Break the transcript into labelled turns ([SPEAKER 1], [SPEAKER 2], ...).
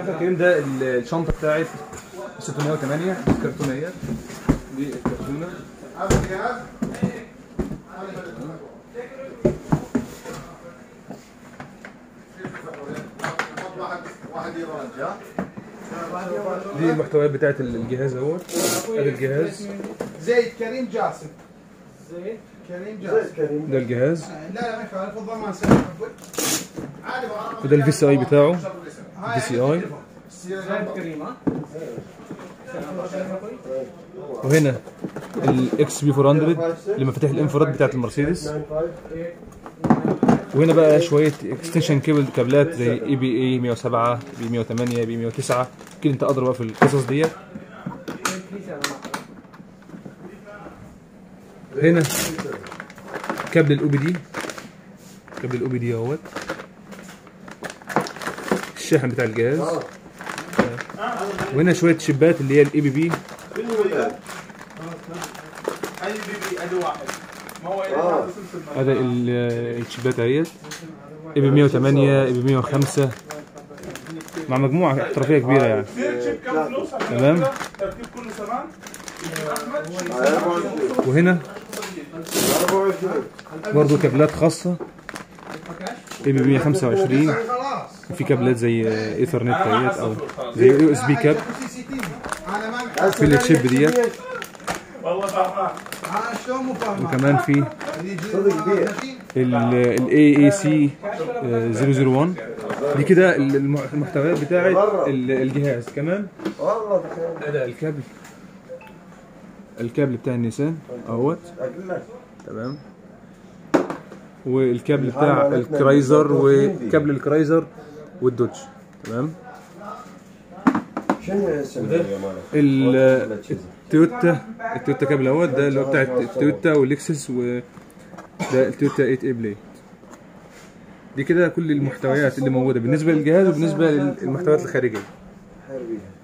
[SPEAKER 1] شوف الكريم ده ال- الشنطه بتاعت 608 دي الكرتونيه دي الكرتونه
[SPEAKER 2] هذا الجهاز واحد واحد يرانج ها
[SPEAKER 1] دي المحتويات بتاعت الجهاز اهوت ادي الجهاز
[SPEAKER 2] زيد كريم جاسم زيد كريم جاسم
[SPEAKER 1] ده الجهاز
[SPEAKER 2] لا لا ما يخالف الضمان سهل عادي بقى.
[SPEAKER 1] وده الفي سي اي بتاعه
[SPEAKER 2] هاي
[SPEAKER 1] في سي اي
[SPEAKER 2] زيد كريم ها
[SPEAKER 1] وهنا الاكس بي 400 لمفاتيح الانفراد بتاعت المرسيدس وهنا بقى شويه اكستنشن كيبل كابلات زي اي بي اي 107 بي 108 بي 109 كده انت ادرى بقى في القصص ديت هنا كابل الاو بي دي كابل الاو بي دي اهوت الشاحن بتاع الجهاز وهنا شويه شبات اللي هي الاي بي بي
[SPEAKER 3] اي بي بي ادي واحد ما هو
[SPEAKER 4] آه.
[SPEAKER 1] هذا ال- الشبات اهيت اي بي 108 اي بي 105 مع مجموعه احترافيه كبيره يعني
[SPEAKER 3] كثير شيك كم فلوس عشان
[SPEAKER 1] تمام.
[SPEAKER 3] كده تركيب كله سمان احمد
[SPEAKER 1] وهنا
[SPEAKER 4] 24
[SPEAKER 1] برضو كابلات خاصه اي بي 125
[SPEAKER 2] خلاص
[SPEAKER 1] وفي كابلات زي ايثرنت ديت او زي يو اس بي كاب
[SPEAKER 2] سي سي تي في انا ما
[SPEAKER 1] في التشيب ديت
[SPEAKER 3] والله فهمان
[SPEAKER 2] انا شلون مو فاهم
[SPEAKER 1] وكمان في
[SPEAKER 4] صدق كبير.
[SPEAKER 1] الاي اي سي 001 دي كده الم- المحتويات بتاعت ال- الجهاز كمان
[SPEAKER 4] والله تخيل
[SPEAKER 1] ده الكابل الكابل بتاع النيسان اهوت
[SPEAKER 4] اقول لك
[SPEAKER 1] تمام والكابل بتاع الكرايزر وكابل الكرايزر والدوج تمام
[SPEAKER 4] شنو اسمه يا مالك؟
[SPEAKER 1] ال- التويوتا التويوتا كابل اهوت ده اللي هو بتاع التويوتا واللكسس وده التويوتا 8 اي بلاي دي كده كل المحتويات اللي موجوده بالنسبه للجهاز وبالنسبه للمحتويات الخارجيه
[SPEAKER 4] حربيها